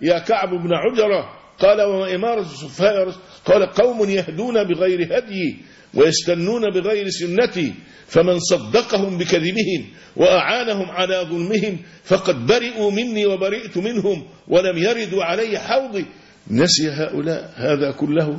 يا كعب بن عجرة قال وما إمارة السفهاء يا رسول قال قوم يهدون بغير هدي ويستنون بغير سنتي فمن صدقهم بكذبهم وأعانهم على ظلمهم فقد برئوا مني وبرئت منهم ولم يردوا علي حوضي نسي هؤلاء هذا كله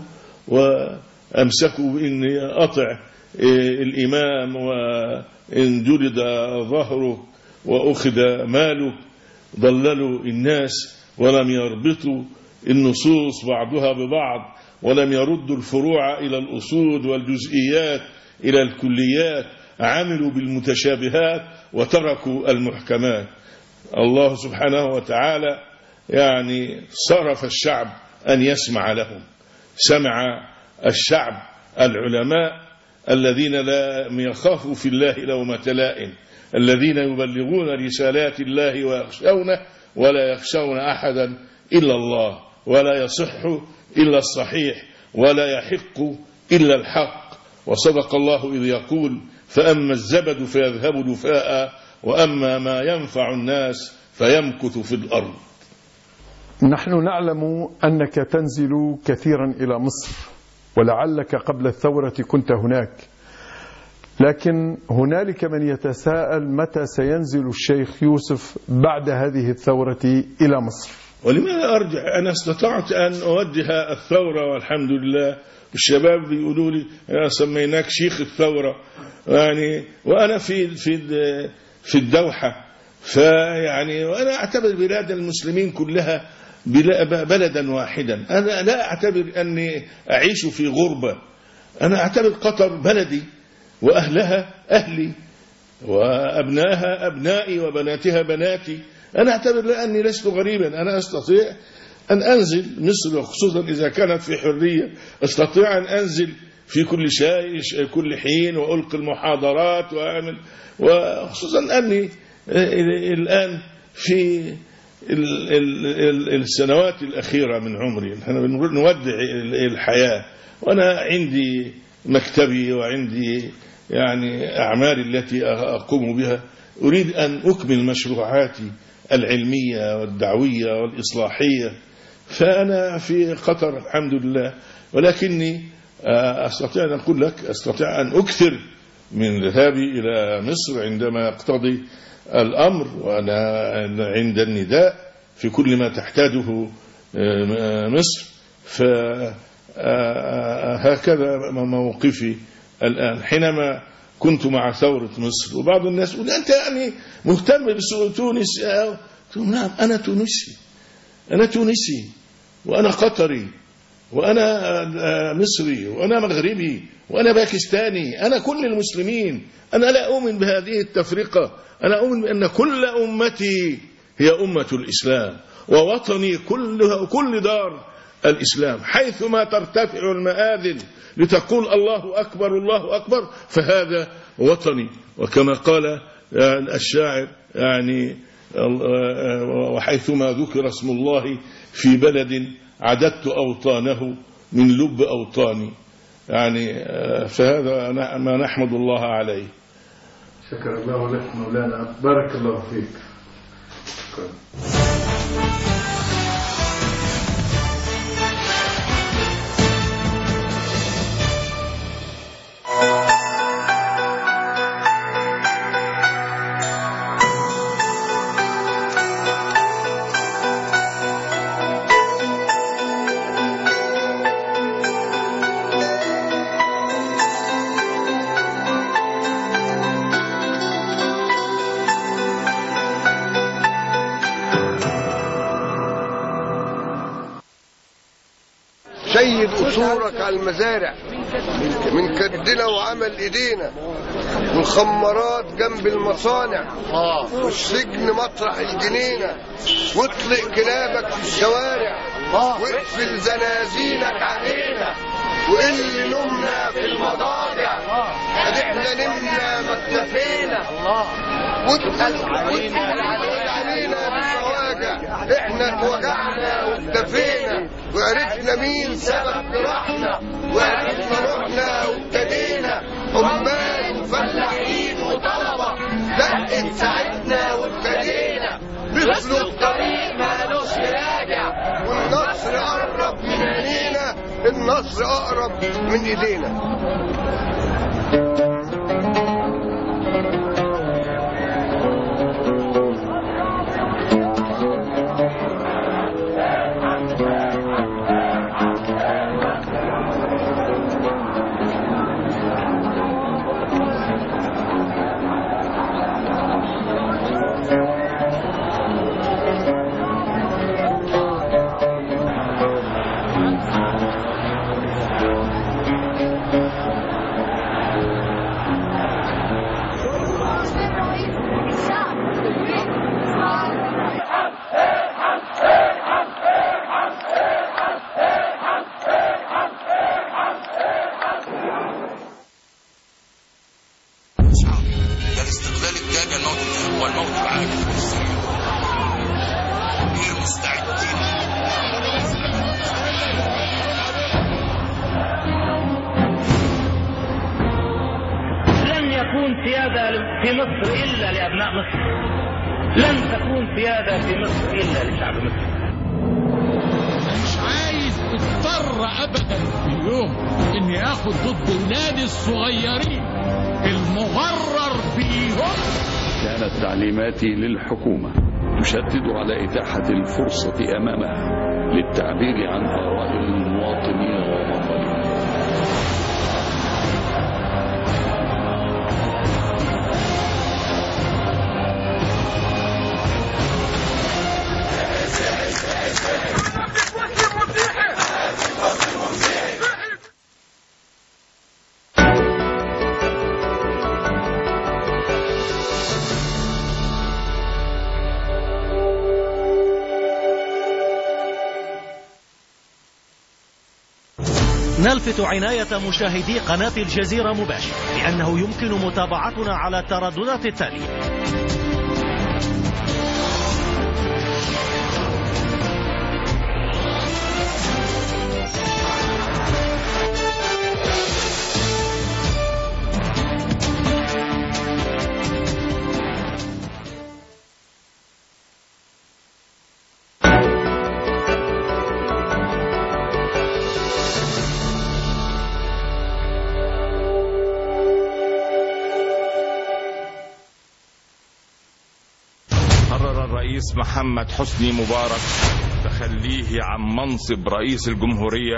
وأمسكوا بإن أطع الإمام وإن جلد ظهره وأخذ ماله ضللوا الناس ولم يربطوا النصوص بعضها ببعض ولم يردوا الفروع إلى الأصول والجزئيات إلى الكليات عملوا بالمتشابهات وتركوا المحكمات الله سبحانه وتعالى يعني صرف الشعب أن يسمع لهم سمع الشعب العلماء الذين لا يخافوا في الله لومة لائم الذين يبلغون رسالات الله ويخشونه ولا يخشون أحدا إلا الله ولا يصح إلا الصحيح ولا يحق إلا الحق وصدق الله إذ يقول فأما الزبد فيذهب دفاء وأما ما ينفع الناس فيمكث في الأرض نحن نعلم أنك تنزل كثيرا إلى مصر ولعلك قبل الثورة كنت هناك لكن هنالك من يتساءل متى سينزل الشيخ يوسف بعد هذه الثورة إلى مصر ولماذا أرجع أنا استطعت أن أوجه الثورة والحمد لله الشباب بيقولوا لي يا سميناك شيخ الثورة يعني وأنا في في في الدوحة فيعني وأنا أعتبر بلاد المسلمين كلها بلدا واحدا أنا لا أعتبر أني أعيش في غربة أنا أعتبر قطر بلدي وأهلها أهلي وأبنائها أبنائي وبناتها بناتي أنا أعتبر أني لست غريبا أنا أستطيع أن أنزل مصر خصوصا إذا كانت في حرية أستطيع أن أنزل في كل شيء كل حين وألقي المحاضرات وأعمل وخصوصا أني الآن في ال ال ال السنوات الأخيرة من عمري نحن نودع الحياة وأنا عندي مكتبي وعندي يعني أعمالي التي أقوم بها أريد أن أكمل مشروعاتي العلمية والدعوية والإصلاحية فأنا في قطر الحمد لله ولكني أستطيع أن أقول لك أستطيع أن أكثر من ذهابي إلى مصر عندما يقتضي الأمر وأنا عند النداء في كل ما تحتاجه مصر فهكذا موقفي الآن حينما كنت مع ثورة مصر وبعض الناس يقول أنت يعني مهتم بتونس نعم أنا تونسي أنا تونسي وأنا قطري وأنا مصري وأنا مغربي وأنا باكستاني أنا كل المسلمين أنا لا أؤمن بهذه التفرقة أنا أؤمن بأن كل أمتي هي أمة الإسلام ووطني كل, كل دار الإسلام حيثما ترتفع المآذن لتقول الله أكبر الله أكبر فهذا وطني وكما قال الشاعر يعني وحيثما ذكر اسم الله في بلد عددت أوطانه من لب أوطاني يعني فهذا ما نحمد الله عليه شكر الله لك مولانا بارك الله فيك شكرا سيد أصولك على المزارع من كدنا وعمل ايدينا والخمارات جنب المصانع والسجن مطرح الجنينة واطلق كلابك في الشوارع واقفل زنازينك علينا وقل نمنا في المضاجع ادي احنا نمنا ما اكتفينا واتقل علينا بالمواجع احنا اتوجعنا واكتفينا وعرفنا مين سبب جراحنا وعرفنا روحنا وابتدينا عمال وفلاحين وطلبة دقت ساعتنا وابتدينا مثل الطريق مالوش راجع النصر اقرب من ايدينا الاستغلال التام الموت والموت العاجل والسريع غير مستعدين لن يكون سيادة في مصر إلا لأبناء مصر لن تكون سيادة في مصر إلا لشعب مصر مش عايز اضطر ابدا في يوم اني اخد ضد ولادي الصغيرين المغرر فيهم كانت تعليماتي للحكومة تشدد على إتاحة الفرصة أمامها للتعبير عن آراء المواطنين ومطالبهم نلفت عناية مشاهدي قناة الجزيرة مباشر لأنه يمكن متابعتنا على الترددات التالية قرر الرئيس محمد حسني مبارك تخليه عن منصب رئيس الجمهورية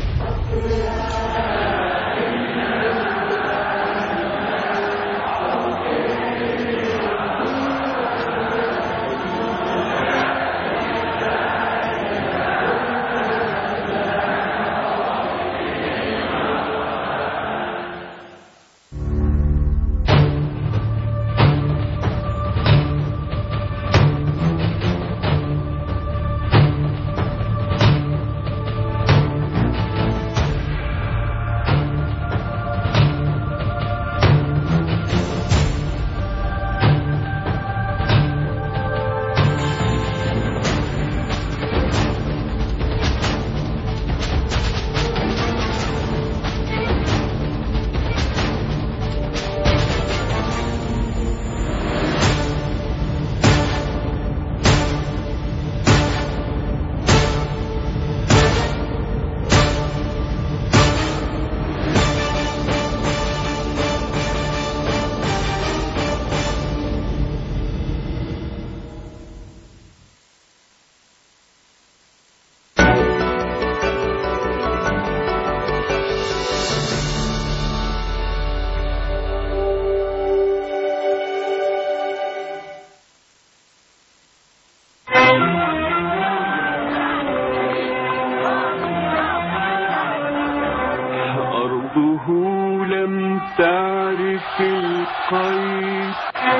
أرضه لم تعرف القيد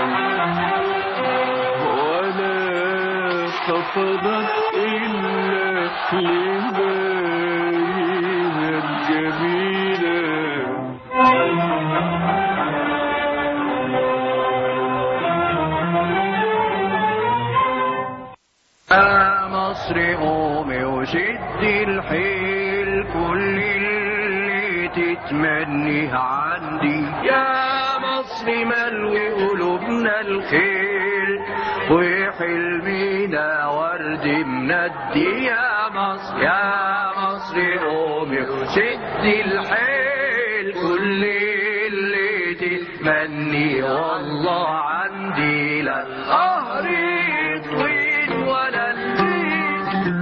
ولا خفضت إلا لبارها الجميلة يا مصر قومي وشد الحيل كل اللي تتمنيه عندي يا مصر ملوي قلوبنا الخيل وحلمنا ورد مندي يا مصر يا مصر قومي الحيل كل اللي تتمني والله عندي لا القهر طويل ولا الليل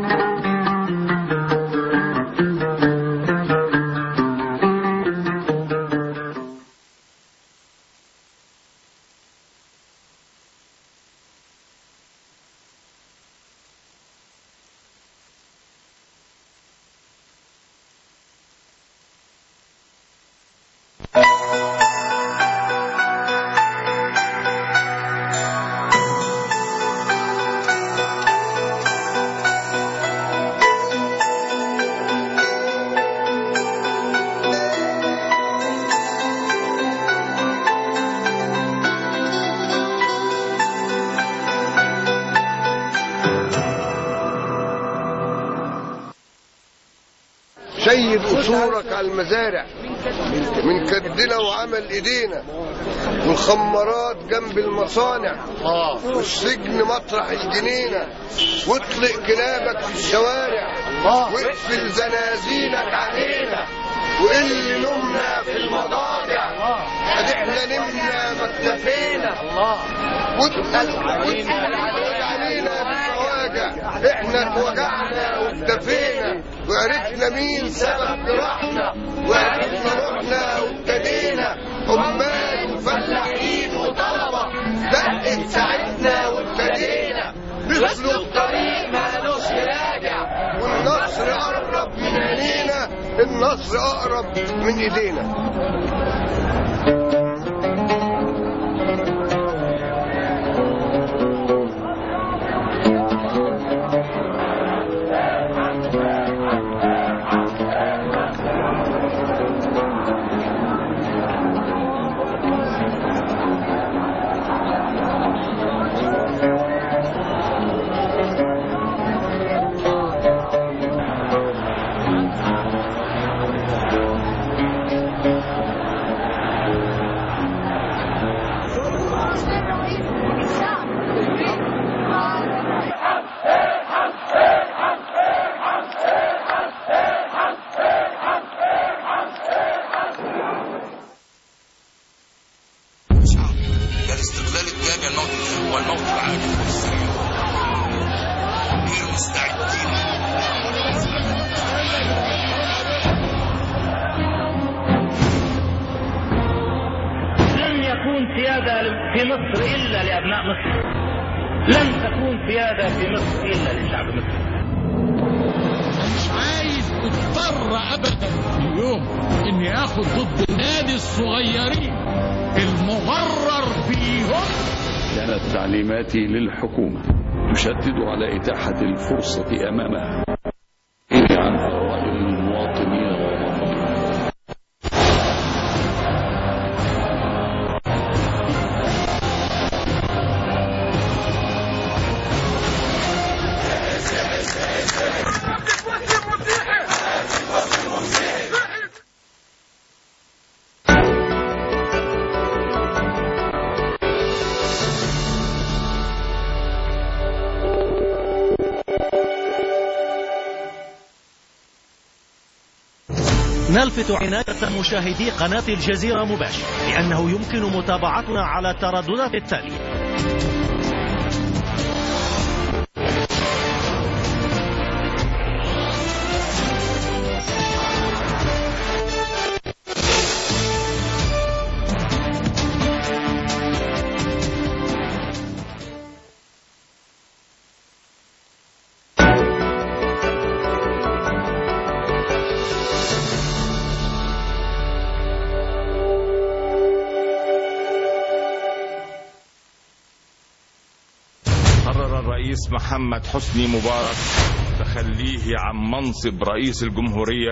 شيد أصولك على المزارع من كدنا وعمل إيدينا والخمارات جنب المصانع والسجن مطرح الجنينة واطلق كلابك في الشوارع واقفل زنازينك علينا وقل نمنا في المضاجع ادي احنا نمنا ما اكتفينا واتقل علينا بالمواجع احنا اتوجعنا واكتفينا وعرفنا مين سبب جراحنا وعرفنا روحنا وابتدينا عمال وفلاحين وطلبة دقت ساعتنا وابتدينا نسلك طريق مالوش راجع والنصر قرب من عينينا النصر اقرب من ايدينا الاستغلال التام الموت والموت العاجل والسريع غير مستعدين لن يكون سيادة في مصر إلا لأبناء مصر لن تكون سيادة في مصر إلا لشعب مصر مش عايز اضطر ابدا في يوم اني اخد ضد نادي الصغيرين المغرر فيهم كانت تعليماتي للحكومة تشدد على إتاحة الفرصة أمامها عن ثروات المواطنين ووطنهم نلفت عناية مشاهدي قناة الجزيرة مباشر لأنه يمكن متابعتنا على الترددات التالية قرر الرئيس محمد حسني مبارك تخليه عن منصب رئيس الجمهورية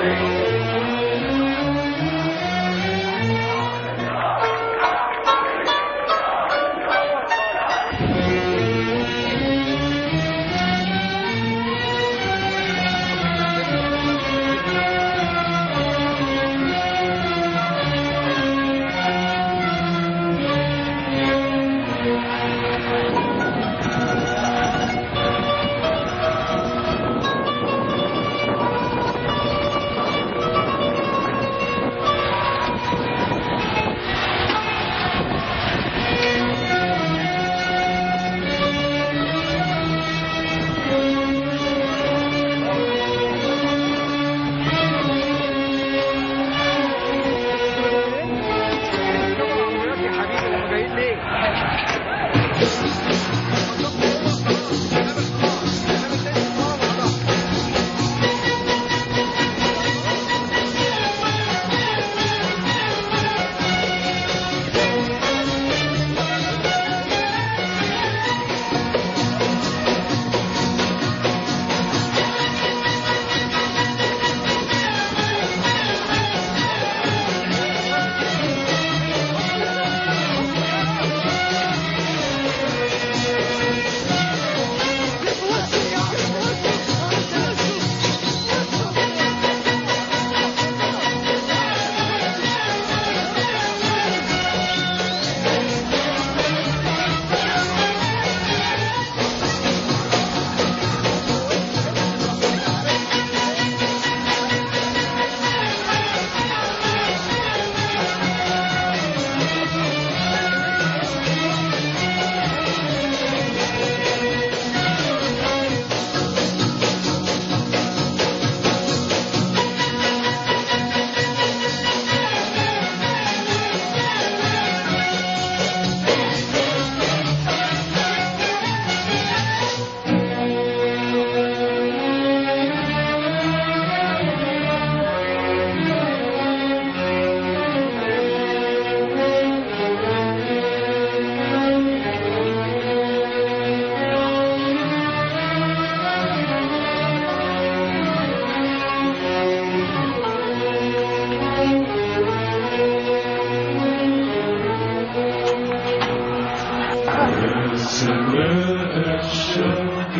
سماء الشرق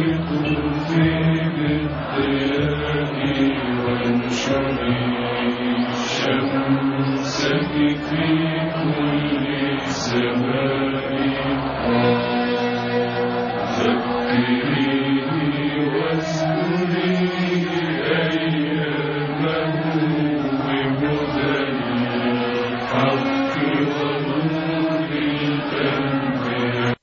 طوفي بالضياء وانشري شمسك في كل سماء ذكريني واذكري أيامه بهدى الحق ونور الأنبياء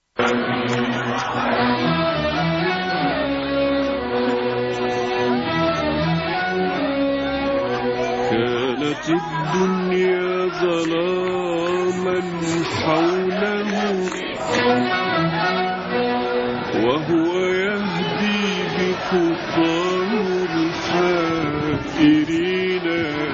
كانت الدنيا ظلاما حوله وهو يهدي بخطاه الحائرين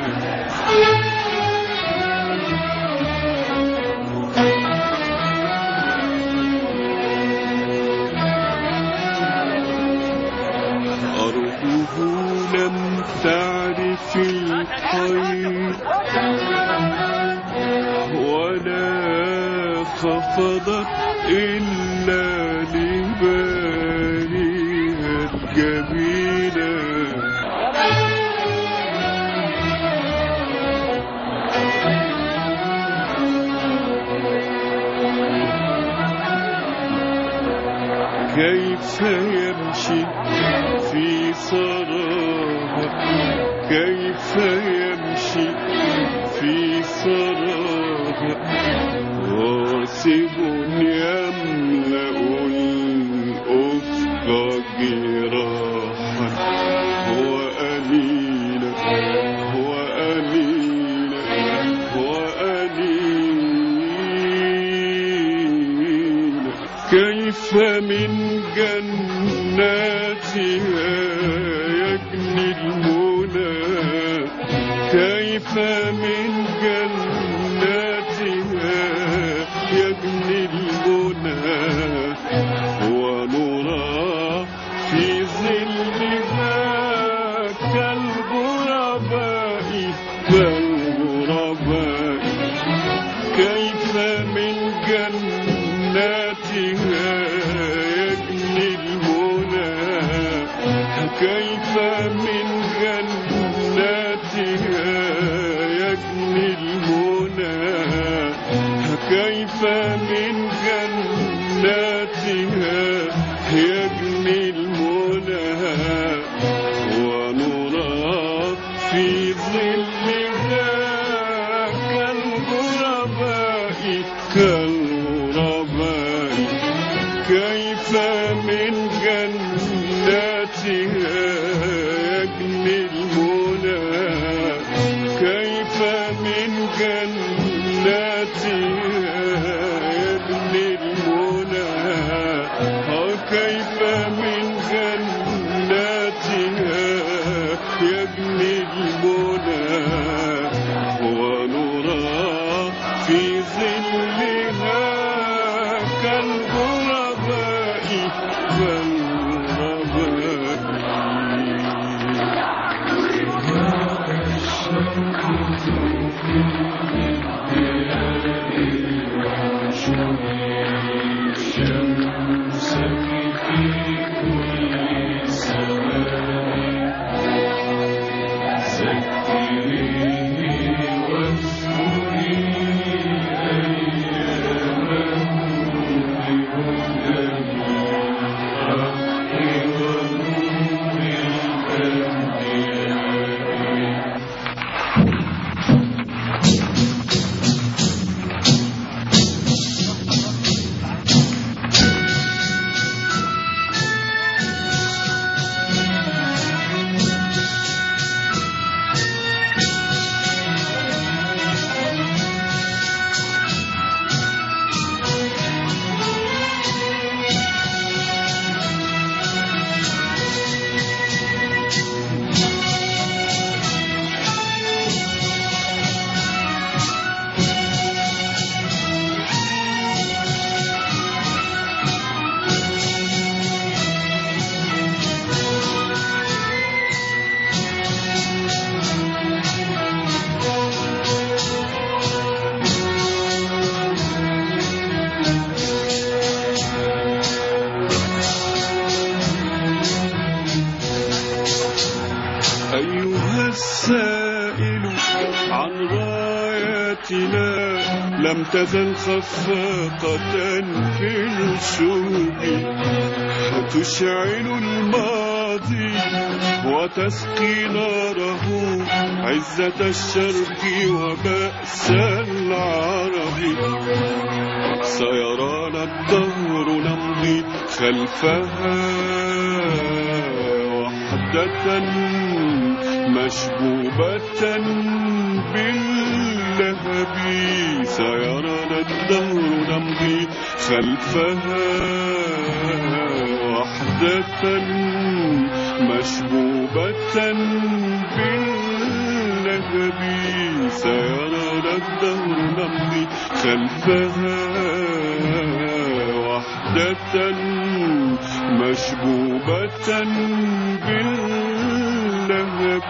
أرضه لم تعرف الخير ولا خفضت إلا لبارها الجميلة كيف يمشي في سراها كيف يمشي في سراها غاصب يملأ الأفق جراحا وأنينا وأنينا وأنينا كيف من جناتها يجني المنى كيف من جناتها يجني المنى ونرى في ظلها كالغرباء من جناتها يجني المنى ونرى في ظلها كالغرباء كالغرباء كيف من جناتها يجني المنى كيف من جناتها يجني المنى كيف من جناتها يجني المنى ونرى في ظلها كالغرباء أيها السائل عن رايتنا لم تزل خفاقة في الشرب تشعل الماضي وتسقي ناره عزة الشرق وبأس العرب سيرانا الدهر نمضي خلفها وحدة مشبوبة باللهب سيرانا الدهر نمضي خلفها وحدة مشبوبة باللهب سيرانا الدهر نمضي خلفها وحدة مشبوبة باللهب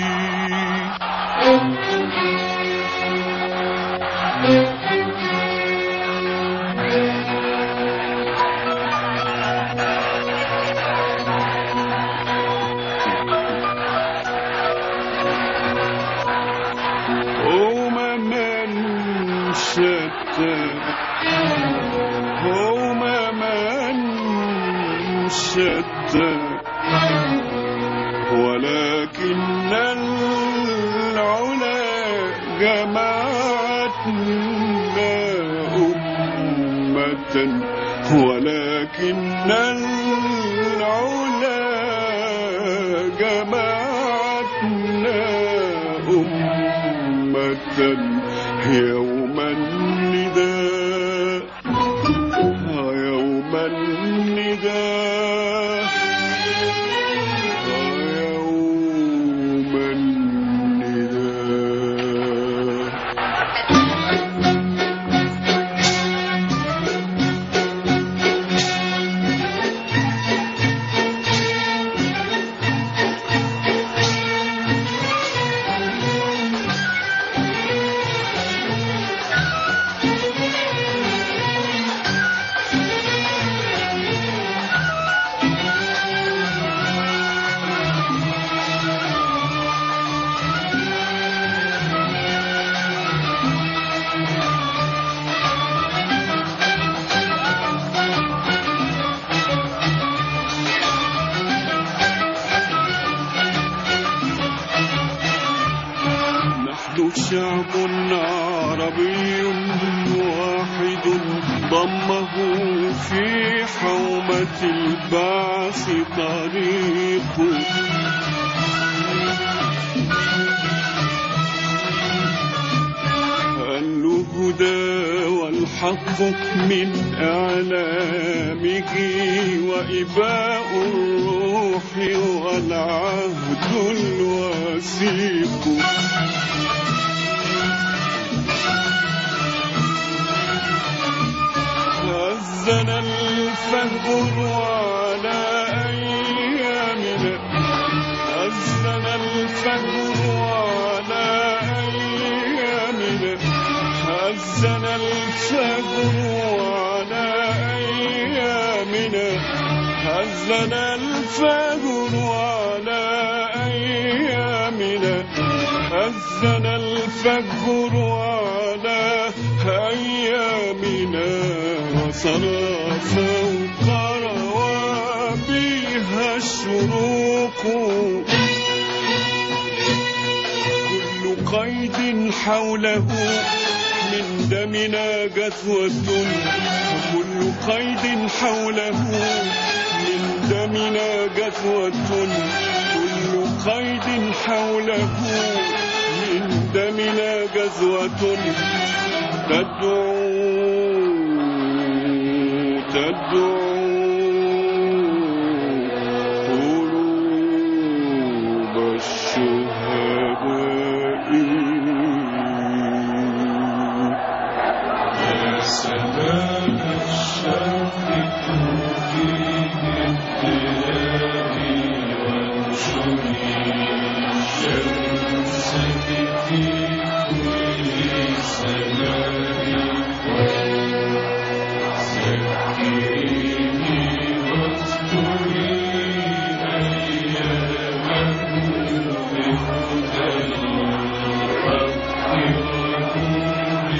أمما شتى أمما شتى ولكن العلا جمعتنا أمة ولكن العلا جمعتنا أمة يوم النداء يوم النداء يوم النداء شعب عربي واحد ضمه في حومة البعث طريق الهدى والحق من إعلامه وإباء الروح والعهد الوثيق هزن الفجر على أيامنا هزن الفجر على أيامنا هزن الفجر على أيامنا هزن الفجر على أيامنا هزن الفجر على أيامنا وصلى فوق روابيها الشروق كل قيد حوله من دمنا جثوة وكل قيد حوله من دمنا جثوة كل قيد حوله من دمنا جذوة تدعو تدعو قلوب الشهداء يا سلام الشوق في الديار وانشري شمسك في كل سماء ذكريني واذكري أيامه بهدى الحق ونور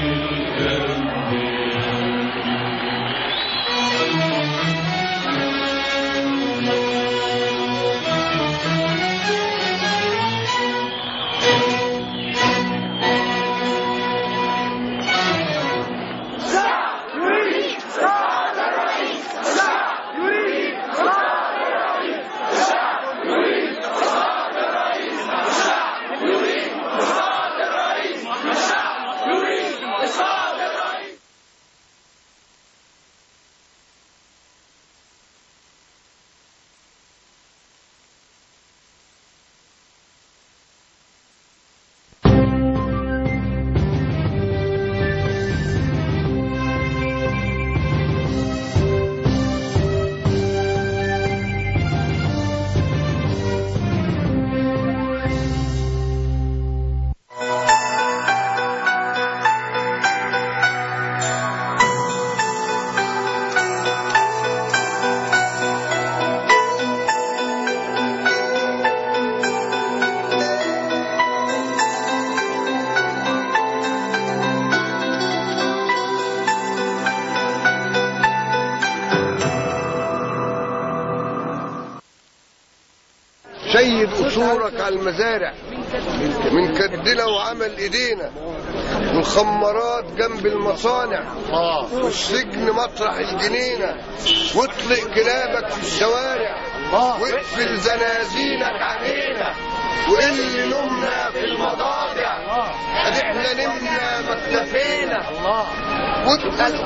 سيد أصولك على المزارع من كدنا وعمل إيدينا والخمارات جنب المصانع والسجن مطرح الجنينة واطلق كلابك في الشوارع واقفل زنازينك علينا وقل نومنا في المضاجع ادي احنا نمنا ما اكتفينا واتقل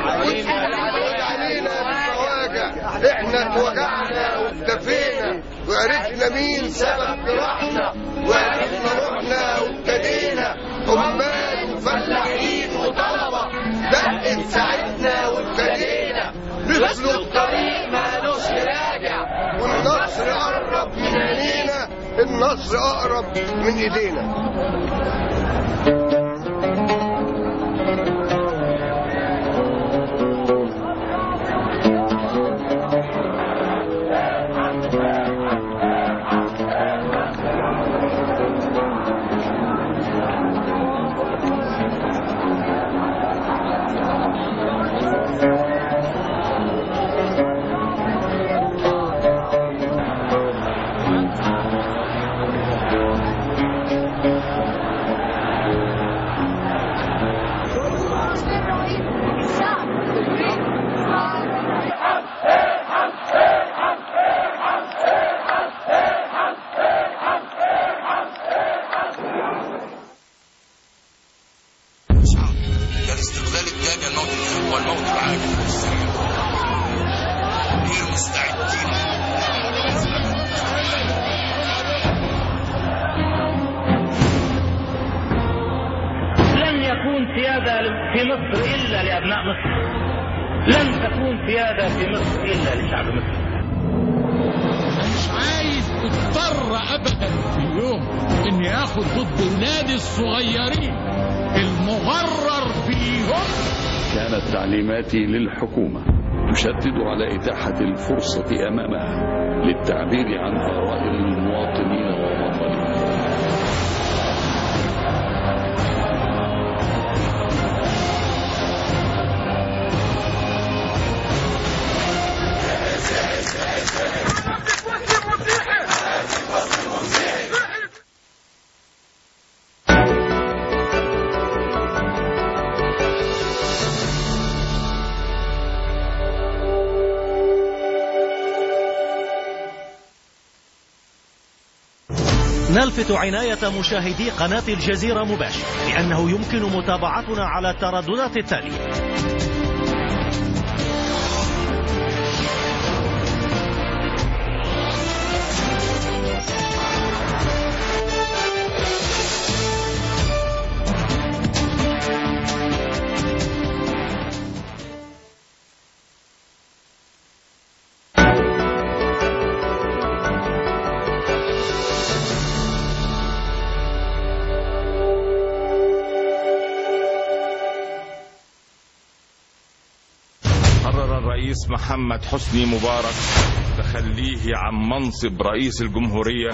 علينا بالمواجع احنا اتوجعنا واكتفينا وعرفنا مين سبب جراحنا وعرفنا روحنا وابتدينا عمال وفلاحين وطلبه دقت ساعتنا وابتدينا نسلك طريق مالوش راجع والنصر قرب من عينينا النصر اقرب من ايدينا تكون سيادة في مصر إلا لأبناء مصر لن تكون سيادة في مصر إلا لشعب مصر مش عايز اضطر ابدا في يوم اني اخد ضد نادي الصغيرين المغرر فيهم كانت تعليماتي للحكومة تشدد على إتاحة الفرصة أمامها للتعبير عن آراء المواطنين ومطالبهم نلفت عناية مشاهدي قناة الجزيرة مباشر لأنه يمكن متابعتنا على الترددات التالية قرر الرئيس محمد حسني مبارك تخليه عن منصب رئيس الجمهورية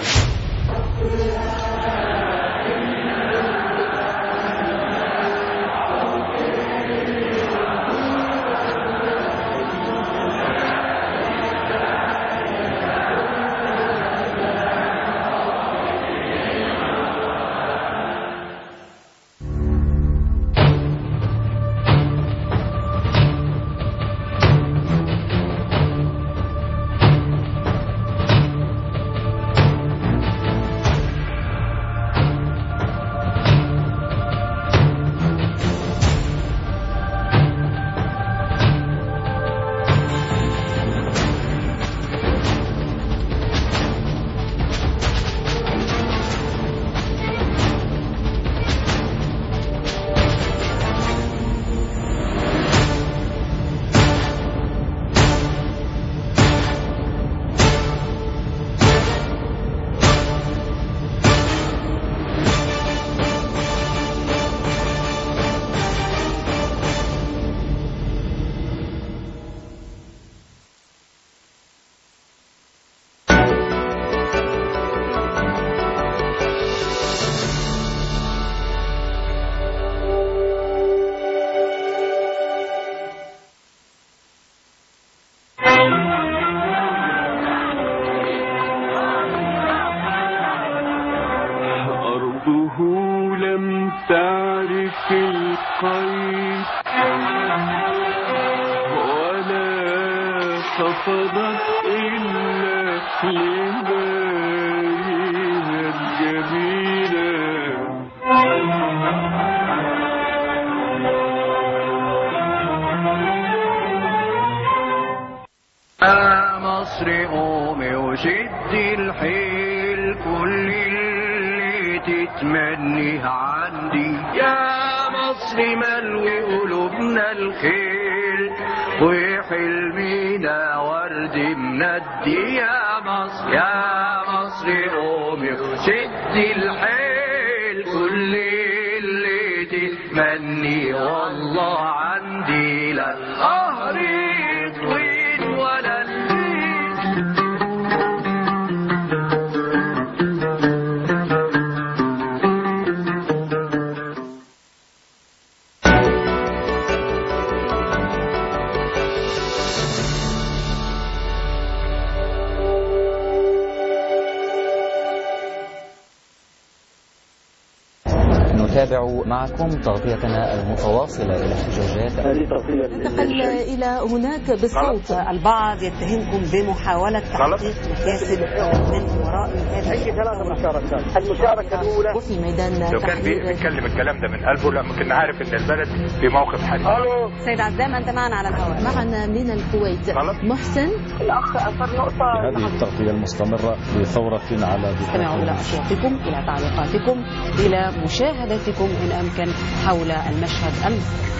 أرضه لم تعرف القيد ولا خفضت إلا لبارها الجميلة يا مصر قومي وشد الحيل كل اللي تتمنيه عندي يا مصر ملوي قلوبنا الخيل وحلمنا ورد مندي يا مصر يا مصر قومي وشد الحيل كل اللي تتمني والله عندي لا القهر يطويل ولا الليل نتابع معكم تغطيتنا المتواصلة إلى احتجاجات انتقل إلى هناك بالصوت البعض يتهمكم بمحاولة تحقيق مكاسب من وراء هذه أي ثلاث مشاركات المشاركة الأولى وفي ميدان لو كان تحرير بيتكلم الكلام ده من قلبه لما كنا عارف ان البلد في موقف حرج الو سيد عزام أنت معنا على الهواء معنا من الكويت محسن الأخ أثر نقطة هذه التغطية المستمرة لثورة على استمعوا إلى أصواتكم إلى تعليقاتكم إلى مشاهدة تغطيتكم إن أمكن حول المشهد المصري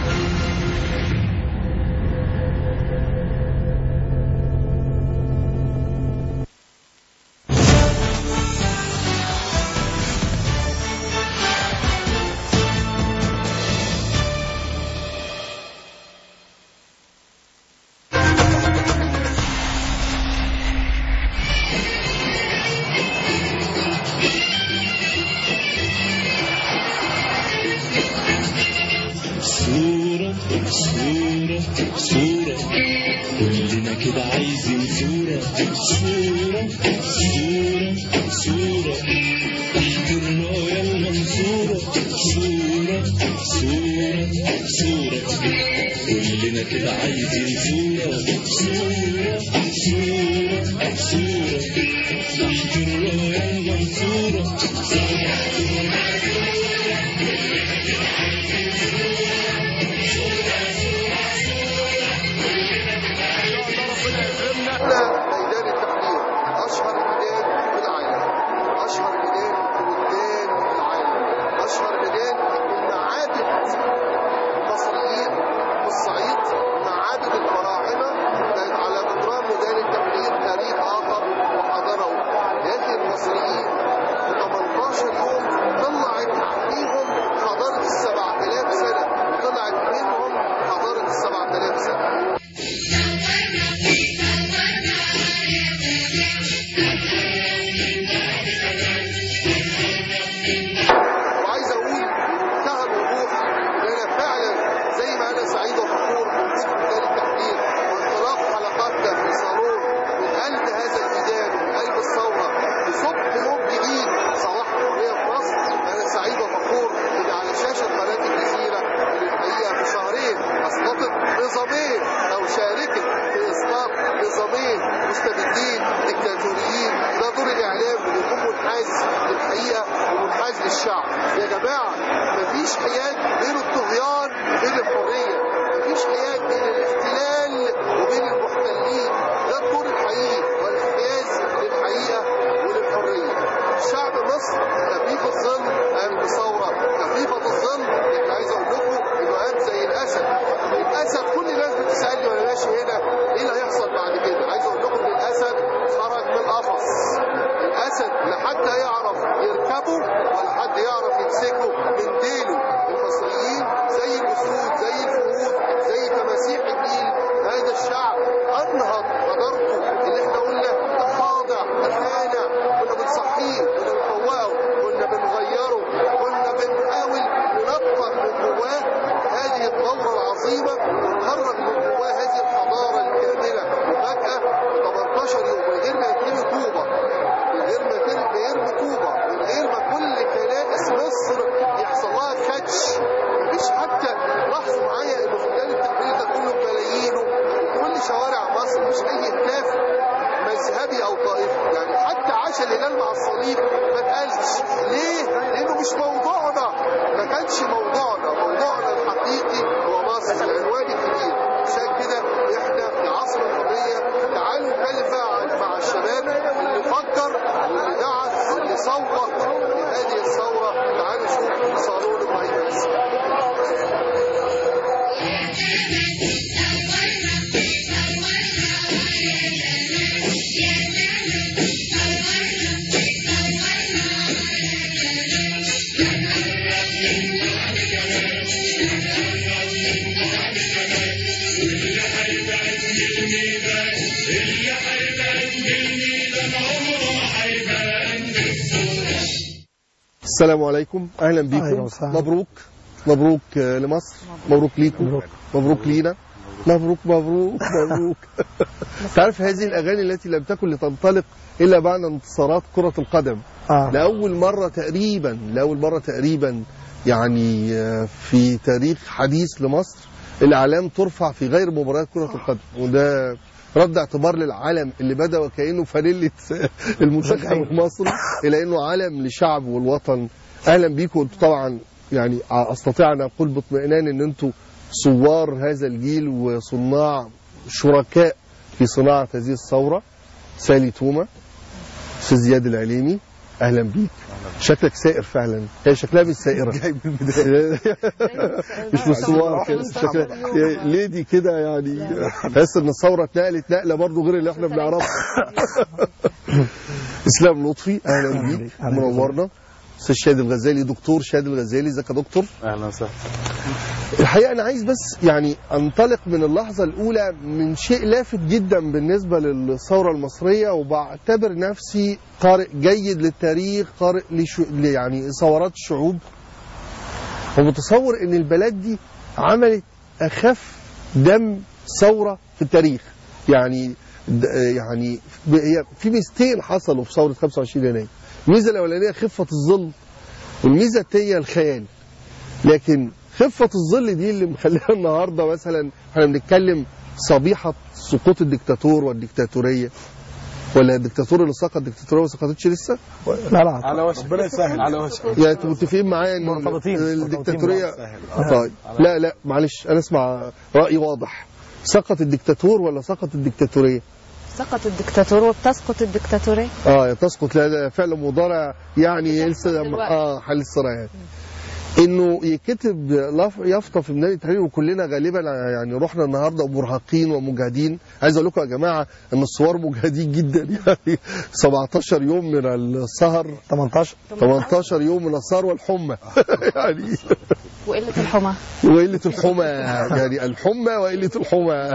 صورة صورة صورة كلنا كده عايزين صورة صورة صورة صورة تحت الراية المنصورة صورة صورة صورة كلنا كده عايزين صورة صورة صورة صورة تحت الراية المنصورة ميدان التحرير اشهر ميدان في العالم اشهر ميدان في البلدان في العالم اشهر ميدان من معابد المصريين في الصعيد معابد الفراعنه كانت على جدران ميدان التحرير تاريخ اخر وحضاره لكن المصريين في 18 يوم طلعت فيهم حضاره ال 7000 سنه وطلعت منهم حضاره ال 7000 سنه وعايز اقول بمنتهى الوضوح ان انا فعلا زي ما انا سعيد وفخور بوجود ميدان التحرير وانطلاق حلقاتنا في صالون من قلب هذا الميدان ومن قلب الثوره بصبح يوم جديد صباح الحريه في مصر انا سعيد وفخور ان على شاشه قناه الجزيره اللي الحقيقه في شهرين اسقطت نظامين او شاركت في اسقاط نظامين مستبدين ديكتاتوريين ده دور الاعلام اللي يكون منحاز للحقيقه ومنحاز للشعب يا جماعه مفيش حياد بين الطغيان وبين الحريه مفيش حياد بين الاحتلال وبين المحتلين ده الدور الحقيقي والانحياز للحقيقه وللحريه شعب مصر خفيف الظل قام بثوره خفيفه الظل اللي عايز اقول لكم انه قام زي الاسد الاسد كل الناس بتسالني وانا ماشي هنا ايه اللي هيحصل بعد كده عايز اقول لكم ان الاسد خرج من القفص الاسد لا حد يعرف يركبه ولا حد يعرف يمسكه من ديله المصريين زي الاسود زي الفهود زي تماسيح النيل هذا الشعب انهض حضارته اللي احنا قلنا ده خاضع ده خانع كنا بنصحيه كنا بنفوقه كنا بنغيره كنا بنحاول ننطق من جواه هذه الثوره العظيمه ونخرج من جواه هذه الحضاره الكامله وفجاه 18 يوم من غير ما يترمي طوبه من غير ما يترمي يرمي طوبه من غير ما كل كنائس مصر يحصل لها خدش مفيش حتى لاحظوا معايا انه في ميدان التحرير ده كله بملايينه وكل شوارع مصر مش اي هتاف مذهبي او طائفي يعني حتى عشاء الهلال مع الصليب ما اتقالش ليه؟ لانه مش موضوعنا ما كانش موضوعنا موضوعنا الحقيقي هو مصر العنوان الكبير عشان كده احنا في عصر الحريه تعالوا نتكلم بقى مع الشباب اللي فكر واللي دعس واللي صوت لهذه الثوره تعالوا نشوف صالون ابراهيم ياسين السلام عليكم اهلا أهلا بكم وسهلا. مبروك مبروك آه، لمصر مبروك ليكم مبروك لينا مبروك مبروك مبروك تعرف هذه الاغاني التي لم تكن لتنطلق الا بعد انتصارات كره القدم آه. لاول مره تقريبا لاول مره تقريبا يعني آه، في تاريخ حديث لمصر الاعلام ترفع في غير مباريات كره القدم وده رد اعتبار للعلم اللي بدا وكانه فانيله المنتخب المصري الى انه علم لشعب والوطن اهلا بيكم انتوا طبعا يعني استطيع ان اقول باطمئنان ان انتوا صوار هذا الجيل وصناع شركاء في صناعه هذه الثوره سالي توما استاذ زياد العليمي اهلا بيك شكلك سائر فعلا هي شكلها مش سائره جاي من البدايه مش مصور كده شكلها ليدي كده يعني تحس ان الثوره اتنقلت نقله برضو غير اللي احنا بنعرفها اسلام لطفي اهلا بيك منورنا استاذ شادي الغزالي دكتور شادي الغزالي ازيك يا دكتور اهلا وسهلا الحقيقه انا عايز بس يعني انطلق من اللحظه الاولى من شيء لافت جدا بالنسبه للثوره المصريه وبعتبر نفسي قارئ جيد للتاريخ قارئ لشو يعني ثورات الشعوب ومتصور ان البلد دي عملت اخف دم ثوره في التاريخ يعني د- يعني هي في ميزتين حصلوا في ثوره 25 يناير الميزه الاولانيه خفه الظل والميزه الثانيه الخيال لكن خفة الظل دي اللي مخليها النهاردة مثلا احنا بنتكلم صبيحة سقوط الدكتاتور والدكتاتورية ولا الدكتاتور اللي سقط الدكتاتورية ما سقطتش لسه؟ لا لا على وشك ربنا يسهل على وشك يعني انتوا متفقين معايا ان مرتبطين. الدكتاتورية مرتبطين. طيب لا لا معلش انا اسمع رأي واضح سقط الدكتاتور ولا سقط الدكتاتورية؟ سقط الدكتاتور وبتسقط الدكتاتورية اه تسقط لا ده فعل مضارع يعني لسه دلوقتي. اه حال الصراع يعني انه يكتب لف- يافطه في ميدان التحرير وكلنا غالبا يعني رحنا النهارده مرهقين ومجهدين عايز اقول لكم يا جماعه ان الثوار مجهدين جدا يعني 17 يوم من السهر 18 18 يوم من السهر والحمى يعني وقلة الحمى وقلة الحمى يعني الحمى وقلة الحمى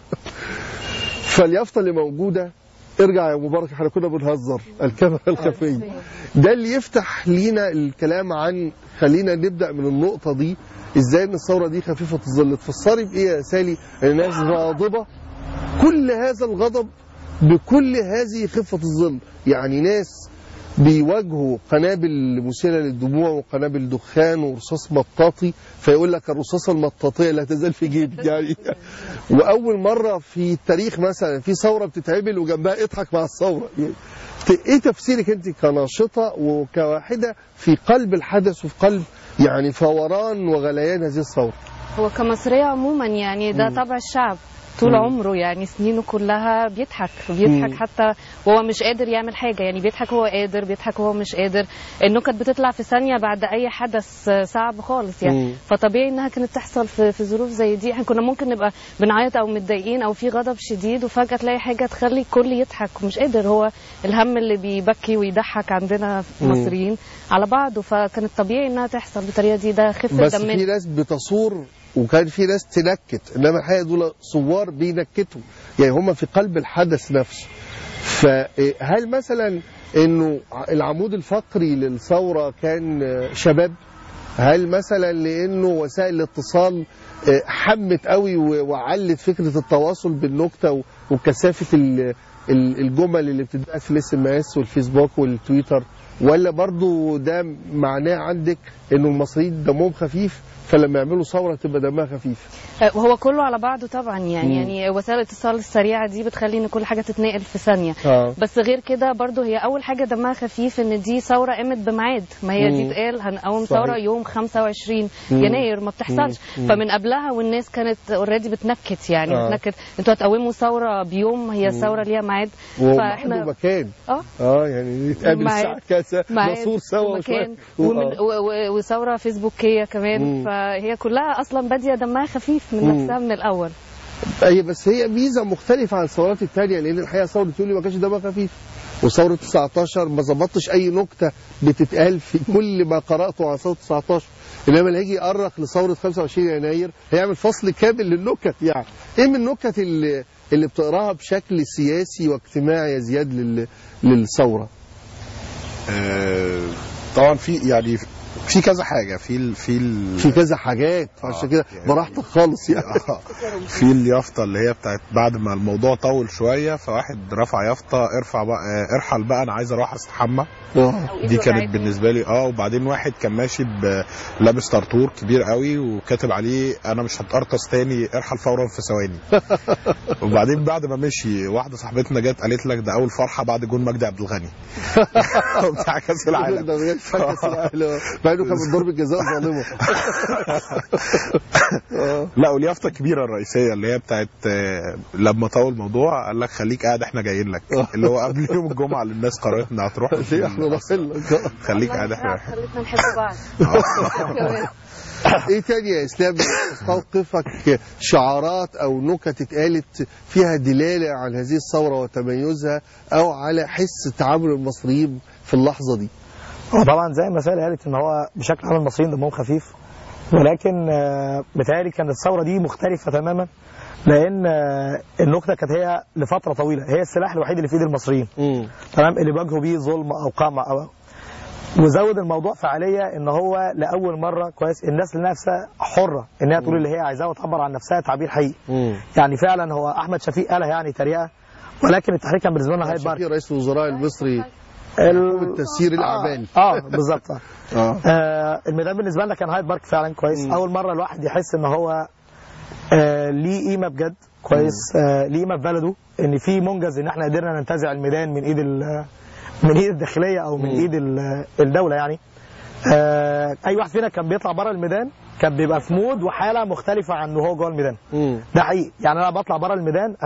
فاليافطة اللي موجودة ارجع يا مبارك احنا كنا بنهزر الكاميرا الخفية ده اللي يفتح لينا الكلام عن خلينا نبدأ من النقطة دي ازاي ان الثورة دي خفيفة الظل تفسري بايه يا سالي ان الناس غاضبة كل هذا الغضب بكل هذه خفة الظل يعني ناس بيواجهوا قنابل مسيلة للدموع وقنابل دخان ورصاص مطاطي فيقول لك الرصاصة المطاطية لا تزال في جيبي يعني وأول مرة في التاريخ مثلا في ثورة بتتعمل وجنبها اضحك مع الثورة يعني ت- ايه تفسيرك انت كناشطة وكواحدة في قلب الحدث وفي قلب يعني فوران وغليان هذه الثورة هو كمصرية عموما يعني ده مم. طبع الشعب طول مم. عمره يعني سنينه كلها بيضحك بيضحك مم. حتى وهو مش قادر يعمل حاجة يعني بيضحك وهو قادر بيضحك وهو مش قادر النكت بتطلع في ثانية بعد أي حدث صعب خالص يعني مم. فطبيعي إنها كانت تحصل في, في ظروف زي دي احنا كنا ممكن نبقى بنعيط أو متضايقين أو في غضب شديد وفجأة تلاقي حاجة تخلي الكل يضحك ومش قادر هو الهم اللي بيبكي ويضحك عندنا مم. مصريين على بعضه فكانت طبيعي إنها تحصل بالطريقة دي ده خفة بس دمنا في ناس بتصور وكان في ناس تنكت انما الحقيقه دول صوار بينكتوا يعني هم في قلب الحدث نفسه فهل مثلا انه العمود الفقري للثوره كان شباب هل مثلا لانه وسائل الاتصال حمت قوي وعلت فكره التواصل بالنكته و- وكثافه ال- ال- الجمل اللي بتتباع في الاس ام اس والفيسبوك والتويتر ولا برضو ده معناه عندك انه المصريين دمهم خفيف فلما يعملوا ثوره تبقى دمها خفيف هو كله على بعضه طبعا يعني مم. يعني وسائل الاتصال السريعه دي بتخلي ان كل حاجه تتنقل في ثانيه اه بس غير كده برضو هي اول حاجه دمها خفيف ان دي ثوره قامت بميعاد ما هي دي مم. اتقال هنقوم صحيح. ثوره يوم 25 مم. يناير ما بتحصلش مم. فمن قبلها والناس كانت اوريدي بتنكت يعني آه. بتنكت انتوا هتقوموا ثوره بيوم هي مم. ثوره ليها ميعاد ومحل مكان اه اه يعني نتقابل ميعاد- الساعه كذا ميعاد نصور سوا ومكان وشوية. ومن آه. و- و- وثوره فيسبوكيه كمان مم. فهي كلها اصلا باديه دمها خفيف من مم. نفسها من الاول هي بس هي ميزه مختلفه عن الثورات الثانيه لان الحقيقه ثوره يوليو ما كانش دمها خفيف وثوره 19 ما ظبطتش اي نكته بتتقال في كل ما قراته عن ثوره 19 انما اللي هيجي يأرخ لثوره 25 يناير هيعمل فصل كامل للنكت يعني ايه من النكت اللي اللي بتقراها بشكل سياسي واجتماعي يا زياد لل... للثوره آه، طبعا في يعني في كذا حاجه في ال في ال في كذا حاجات عشان كده براحتك خالص يعني في اليافطه اللي هي بتاعت بعد ما الموضوع طول شويه فواحد رفع يافطه ارفع بقى آه، ارحل بقى انا عايز اروح استحمى دي كانت بالنسبه لي اه وبعدين واحد كان ماشي ب- لابس طرطور كبير قوي وكاتب عليه انا مش هتقرطس تاني ارحل فورا في ثواني وبعدين بعد ما مشي واحده صاحبتنا جت قالت لك ده اول فرحه بعد جون مجدي عبد الغني بتاع كاس العالم ده بجد كأس العالم. مع انه انه كان من ضربه جزاء ظالمه لا واليافطه الكبيره الرئيسيه اللي هي بتاعت آه، لما طول الموضوع قال لك خليك قاعد احنا جايين لك اللي هو قبل يوم الجمعه اللي الناس قررت انها تروح ليه احنا رايحين لك خليك قاعد احنا خلتنا نحب بعض ايه تاني يا اسلام تستوقفك شعارات او نكت اتقالت فيها دلاله على هذه الثوره وتميزها او على حس تعامل المصريين في اللحظه دي هو طبعا زي ما سالة قالت ان هو بشكل عام المصريين دمهم خفيف ولكن آه، بتهيألي كانت الثوره دي مختلفه تماما لان آه، النكته كانت هي لفتره طويله هي السلاح الوحيد اللي في ايد المصريين تمام اللي بيواجهوا بيه ظلم او قمع او وزود الموضوع فعاليه ان هو لاول مره كويس الناس نفسها حره ان هي تقول اللي هي عايزاه وتعبر عن نفسها تعبير حقيقي يعني فعلا هو احمد شفيق قالها يعني تريقه ولكن التحريك كان بالنسبه لنا هايد بارك شفيق رئيس الوزراء المصري ال- حكومه تسيير الاعمال اه, آه بالظبط آه. اه آه الميدان بالنسبه لنا كان هايد بارك فعلا كويس مم. اول مره الواحد يحس ان هو آه ليه قيمه بجد كويس آه ليه قيمه في بلده ان في منجز ان احنا قدرنا ننتزع الميدان من ايد ال- من ايد الداخليه او من ايد ال- الدوله يعني آه اي واحد فينا كان بيطلع بره الميدان كان بيبقى في مود وحاله مختلفه عن هو جوه الميدان ده حقيقي يعني انا بطلع بره الميدان